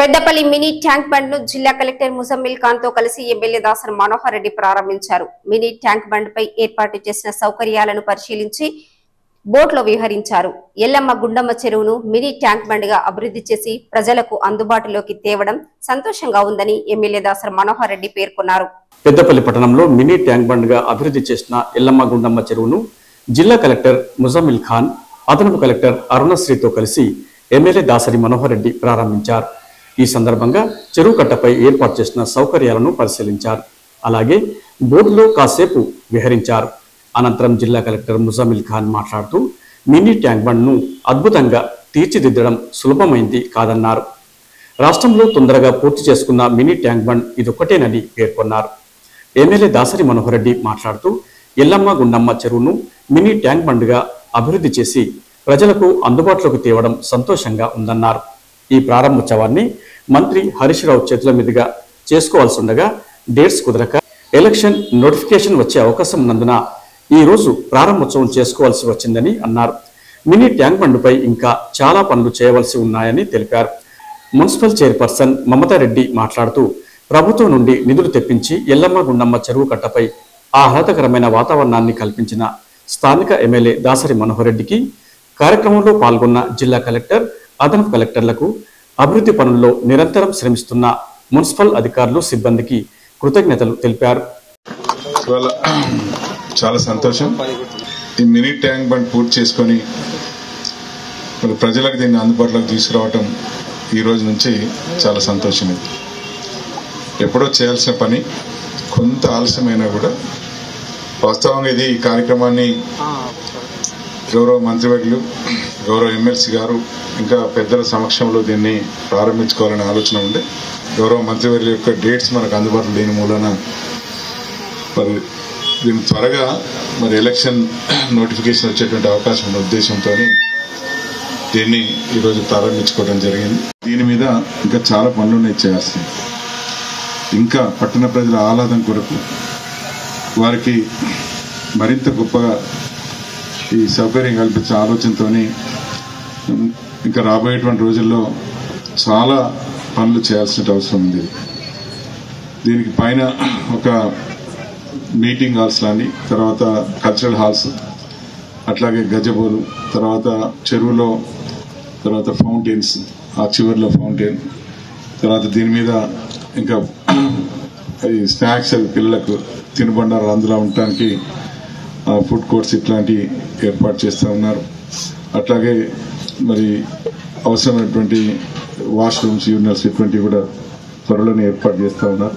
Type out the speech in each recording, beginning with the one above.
Peddapalli mini tank bund ను జిల్లా collector Muzammil Khan తో కలిసి ఎమ్మెల్యే దాసన మనోహర్ రెడ్డి ప్రారంభించారు మినీ ట్యాంక్ బండ్ పై ఏర్పాటు చేసిన సౌకర్యాలను పరిశీలించి బోట్లో విహరించారు ఎల్లమ్మ గుండమ్మ చెరువును మినీ ట్యాంక్ బండ్ గా అభివృద్ధి చేసి ప్రజలకు అందుబాటులోకి తేవడం సంతోషంగా ఉందని ఎమ్మెల్యే దాసర మనోహర్ రెడ్డి పేర్కొన్నారు పెద్దపల్లి పట్టణంలో మినీ ట్యాంక్ బండ్ గా అభివృద్ధి చేసిన ఎల్లమ్మ గుండమ్మ చెరువును జిల్లా కలెక్టర్ ముజామిల్ ఖాన్ అదనపు కలెక్టర్ అరుణశ్రీతో కలిసి ఎమ్మెల్యే దాసరి మనోహర్ రెడ్డి ప్రారంభించారు ఈ సందర్భంగా చెరువు కట్టపై ఏర్పాటు చేసిన సౌకర్యాలను పరిశీలించారు అలాగే బోర్డులో కాసేపు విహరించారు అనంతరం జిల్లా కలెక్టర్ ముజామిల్ ఖాన్ మాట్లాడుతూ మినీ ట్యాంక్ బండ్ ను అద్భుతంగా తీర్చిదిద్దడం సులభమైంది కాదన్నారు రాష్ట్రంలో తొందరగా పూర్తి చేసుకున్న మినీ ట్యాంక్ బండ్ ఇదొక్కటేనని పేర్కొన్నారు ఎమ్మెల్యే దాసరి మనోహర్ రెడ్డి మాట్లాడుతూ ఎల్లమ్మ గుండమ్మ చెరువును మినీ ట్యాంక్ బండ్గా అభివృద్ధి చేసి ప్రజలకు అందుబాటులోకి తేవడం సంతోషంగా ఉందన్నారు ఈ ప్రారంభోత్సవాన్ని మంత్రి హరీష్ రావు చేతుల మీదుగా చేసుకోవాల్సి ఉండగా డేట్స్ కుదరక ఎలక్షన్ నోటిఫికేషన్ వచ్చే అవకాశం ఉన్నందున ఈ రోజు ప్రారంభోత్సవం చేసుకోవాల్సి వచ్చిందని అన్నారు మినీ ట్యాంక్ బండ్పై ఇంకా చాలా పనులు చేయవలసి ఉన్నాయని తెలిపారు మున్సిపల్ చైర్పర్సన్ మమతారెడ్డి మాట్లాడుతూ ప్రభుత్వం నుండి నిధులు తెప్పించి ఎల్లమ్మ గుండమ్మ చెరువు కట్టపై ఆహ్లాదకరమైన వాతావరణాన్ని కల్పించిన స్థానిక ఎమ్మెల్యే దాసరి మనోహర్ రెడ్డికి కార్యక్రమంలో పాల్గొన్న జిల్లా కలెక్టర్ అదనపు కలెక్టర్లకు అభివృద్ధి పనుల్లో నిరంతరం శ్రమిస్తున్న మున్సిపల్ అధికారులు సిబ్బందికి కృతజ్ఞతలు తెలిపారు ఇవాళ చాలా సంతోషం ఈ మినీ ట్యాంక్ బండ్ పూర్తి చేసుకొని మరి ప్రజలకు దీన్ని అందుబాటులోకి తీసుకురావటం ఈ రోజు నుంచి చాలా సంతోషం ఇది ఎప్పుడో చేయాల్సిన పని కొంత ఆలస్యమైనా కూడా వాస్తవంగా ఇది ఈ కార్యక్రమాన్ని గౌరవ మంత్రివర్యులు గౌరవ ఎమ్మెల్సీ గారు ఇంకా పెద్దల సమక్షంలో దీన్ని ప్రారంభించుకోవాలనే ఆలోచన ఉండే గౌరవ మంత్రివర్యుల యొక్క డేట్స్ మనకు అందుబాటులో లేని మూలన మరి దీన్ని త్వరగా మరి ఎలక్షన్ నోటిఫికేషన్ వచ్చేటువంటి అవకాశం ఉన్న ఉద్దేశంతో దీన్ని ఈరోజు ప్రారంభించుకోవడం జరిగింది దీని మీద ఇంకా చాలా పనులు ఉన్నాయి చేయాల్సింది ఇంకా పట్టణ ప్రజల ఆహ్లాదం కొరకు వారికి మరింత గొప్పగా ఈ సౌకర్యం కల్పించే ఆలోచనతో ఇంకా రాబోయేటువంటి రోజుల్లో చాలా పనులు చేయాల్సిన అవసరం ఉంది దీనికి పైన ఒక మీటింగ్ హాల్స్ లాంటి తర్వాత కల్చరల్ హాల్స్ అట్లాగే గజబోలు తర్వాత చెరువులో తర్వాత ఫౌంటైన్స్ ఆ చివరిలో ఫౌంటైన్ తర్వాత దీని మీద ఇంకా ఈ స్నాక్స్ అవి పిల్లలకు తినుబండారాలు అందులో ఉండటానికి ఫుడ్ కోర్ట్స్ ఇట్లాంటి ఏర్పాటు చేస్తూ ఉన్నారు అట్లాగే మరి అవసరమైనటువంటి వాష్రూమ్స్ యూరినల్స్ ఇటువంటివి కూడా త్వరలోనే ఏర్పాటు చేస్తూ ఉన్నారు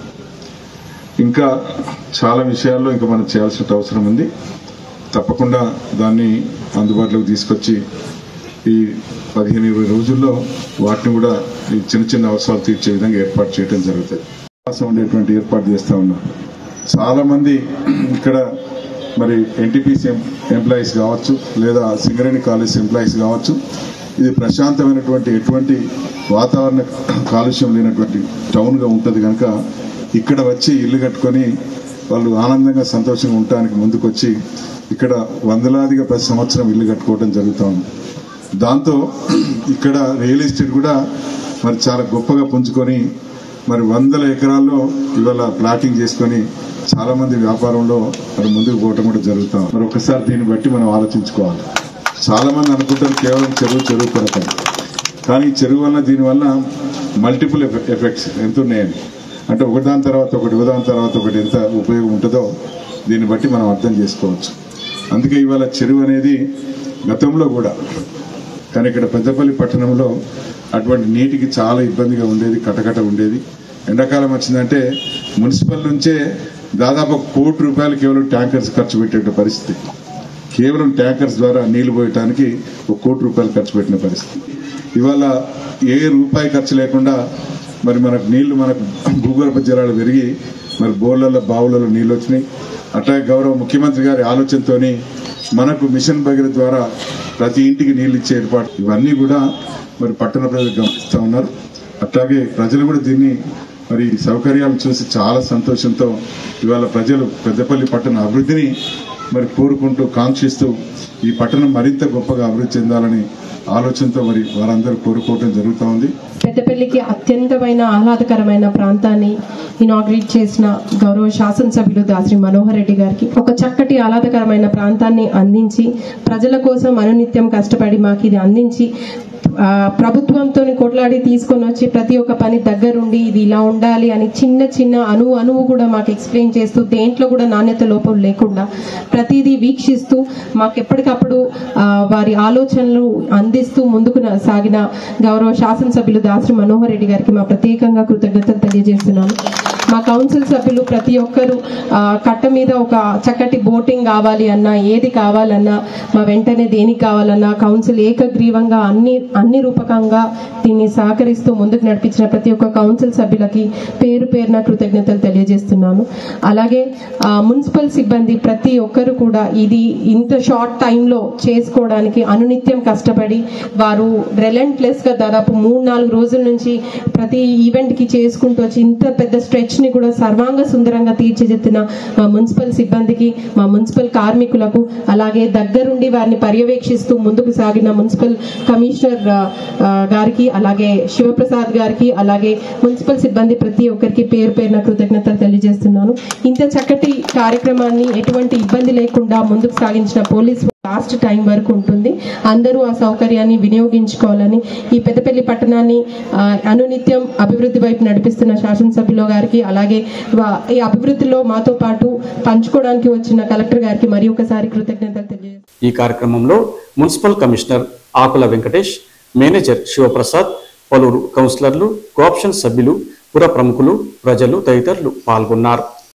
ఇంకా చాలా విషయాల్లో ఇంకా మనం చేయాల్సిన అవసరం ఉంది తప్పకుండా దాన్ని అందుబాటులోకి తీసుకొచ్చి ఈ పదిహేను ఇరవై రోజుల్లో వాటిని కూడా ఈ చిన్న చిన్న అవసరాలు తీర్చే విధంగా ఏర్పాటు చేయడం జరుగుతుంది అవకాశం ఉండేటువంటి ఏర్పాటు చేస్తూ ఉన్నారు చాలా మంది ఇక్కడ మరి ఎన్టీపీసీ ఎంప్లాయీస్ కావచ్చు లేదా సింగరేణి కాలేజ్ ఎంప్లాయీస్ కావచ్చు ఇది ప్రశాంతమైనటువంటి ఎటువంటి వాతావరణ కాలుష్యం లేనటువంటి టౌన్గా ఉంటుంది కనుక ఇక్కడ వచ్చి ఇల్లు కట్టుకొని వాళ్ళు ఆనందంగా సంతోషంగా ఉండటానికి ముందుకొచ్చి ఇక్కడ వందలాదిగా ప్రతి సంవత్సరం ఇల్లు కట్టుకోవడం జరుగుతూ ఉంది దాంతో ఇక్కడ రియల్ ఎస్టేట్ కూడా మరి చాలా గొప్పగా పుంజుకొని మరి వందల ఎకరాల్లో ఇవాళ ప్లాటింగ్ చేసుకొని చాలా మంది వ్యాపారంలో మరి ముందుకు పోవటం కూడా జరుగుతాం మరి ఒకసారి దీన్ని బట్టి మనం ఆలోచించుకోవాలి చాలా మంది అనుకుంటారు కేవలం చెరువు చెరువు కొరత కానీ ఈ చెరువు వల్ల దీనివల్ల మల్టిపుల్ ఎఫెక్ట్స్ ఎంత ఉన్నాయని అంటే ఒకదాని తర్వాత ఒకటి ఒకదాని తర్వాత ఒకటి ఎంత ఉపయోగం ఉంటుందో దీన్ని బట్టి మనం అర్థం చేసుకోవచ్చు అందుకే ఇవాళ చెరువు అనేది గతంలో కూడా కానీ ఇక్కడ పెద్దపల్లి పట్టణంలో అటువంటి నీటికి చాలా ఇబ్బందిగా ఉండేది కటకట ఉండేది ఎండాకాలం వచ్చిందంటే మున్సిపల్ నుంచే దాదాపు ఒక కోటి రూపాయలు కేవలం ట్యాంకర్స్ ఖర్చు పెట్టే పరిస్థితి కేవలం ట్యాంకర్స్ ద్వారా నీళ్లు పోయటానికి ఒక కోటి రూపాయలు ఖర్చు పెట్టిన పరిస్థితి ఇవాళ ఏ రూపాయి ఖర్చు లేకుండా మరి మనకు నీళ్లు మనకు భూగర్భ జలాలు పెరిగి మరి బోర్లలో బావులలో నీళ్లు వచ్చినాయి అట్లాగే గౌరవ ముఖ్యమంత్రి గారి ఆలోచనతోని మనకు మిషన్ భగీరథ ద్వారా ప్రతి ఇంటికి నీళ్లు ఇచ్చే ఏర్పాటు ఇవన్నీ కూడా మరి పట్టణ ప్రజలు గమనిస్తూ ఉన్నారు అట్లాగే ప్రజలు కూడా దీన్ని మరి ఈ సౌకర్యాలు చూసి చాలా సంతోషంతో ఇవాళ ప్రజలు పెద్దపల్లి పట్టణ అభివృద్ధిని మరి కోరుకుంటూ కాంక్షిస్తూ ఈ పట్టణం మరింత గొప్పగా అభివృద్ధి చెందాలని ఆలోచనతో మరి వారందరూ కోరుకోవడం జరుగుతూ ఉంది పెద్దపల్లికి అత్యంతమైన ఆహ్లాదకరమైన ప్రాంతాన్ని ఇనాగ్రేట్ చేసిన గౌరవ శాసనసభ్యులు దాసరి మనోహర్ రెడ్డి గారికి ఒక చక్కటి ఆహ్లాదకరమైన ప్రాంతాన్ని అందించి ప్రజల కోసం అనునిత్యం కష్టపడి మాకు ఇది అందించి ఆ, ప్రభుత్వంతో కొట్లాడి తీసుకొని వచ్చి ప్రతి ఒక్క పని దగ్గరుండి ఇది ఇలా ఉండాలి అని చిన్న చిన్న అణువు అణువు కూడా మాకు ఎక్స్ప్లెయిన్ చేస్తూ దేంట్లో కూడా నాణ్యత లోపం లేకుండా ప్రతిదీ వీక్షిస్తూ మాకు ఎప్పటికప్పుడు ఆ, వారి ఆలోచనలు అందిస్తూ ముందుకు నా- సాగిన గౌరవ శాసనసభ్యులు దాసరి మనోహర్ రెడ్డి గారికి మా ప్రత్యేకంగా కృతజ్ఞతలు తెలియజేస్తున్నాను మా కౌన్సిల్ సభ్యులు ప్రతి ఒక్కరు ఆ, కట్ట మీద ఒక చక్కటి బోటింగ్ కావాలి అన్నా ఏది కావాలన్నా మా వెంటనే దేనికి కావాలన్నా కౌన్సిల్ ఏకగ్రీవంగా అన్ని అన్ని రూపకంగా దీన్ని సహకరిస్తూ ముందుకు నడిపించిన ప్రతి ఒక్క కౌన్సిల్ సభ్యులకి పేరు పేరున కృతజ్ఞతలు తెలియజేస్తున్నాను అలాగే ఆ, మున్సిపల్ సిబ్బంది ప్రతి ఒక్కరు కూడా ఇది ఇంత షార్ట్ టైంలో చేసుకోవడానికి అనునిత్యం కష్టపడి వారు relentless గా దాదాపు మూడు నాలుగు రోజుల నుంచి ప్రతి ఈవెంట్ కి చేసుకుంటూ వచ్చి ఇంత పెద్ద స్ట్రెచ్ ని కూడా సర్వాంగ సుందరంగా తీర్చిదిద్దిన మా మున్సిపల్ సిబ్బందికి మా మున్సిపల్ కార్మికులకు అలాగే దగ్గరుండి వారిని పర్యవేక్షిస్తూ ముందుకు సాగిన మున్సిపల్ కమిషనర్ ఆ, ఆ, గారికి అలాగే శివప్రసాద్ గారికి అలాగే మున్సిపల్ సిబ్బంది ప్రతి ఒక్కరికి పేరు పేరున కృతజ్ఞతలు తెలియజేస్తున్నాను ఇంత చక్కటి కార్యక్రమాన్ని ఎటువంటి ఇబ్బంది లేకుండా ముందుకు సాగించిన పోలీస్ లాస్ట్ టైం వరకు ఉంటుంది అందరూ ఆ సౌకర్యాన్ని వినియోగించుకోవాలని ఈ పెద్దపల్లి పట్టణాన్ని ఆ, అనునిత్యం అభివృద్ధి వైపు నడిపిస్తున్న శాసనసభ్యులు గారికి అలాగే వా- ఈ అభివృద్ధిలో మాతో పాటు పంచుకోవడానికి వచ్చిన కలెక్టర్ గారికి మరి ఒకసారి కృతజ్ఞతలు తెలియజేస్తున్నాను ఈ కార్యక్రమంలో municipal commissioner Akula Venkatesh manager Sivaprasad పలువురు కౌన్సిలర్లు కోఆప్షన్ సభ్యులు పుర ప్రముఖులు ప్రజలు తదితరులు పాల్గొన్నారు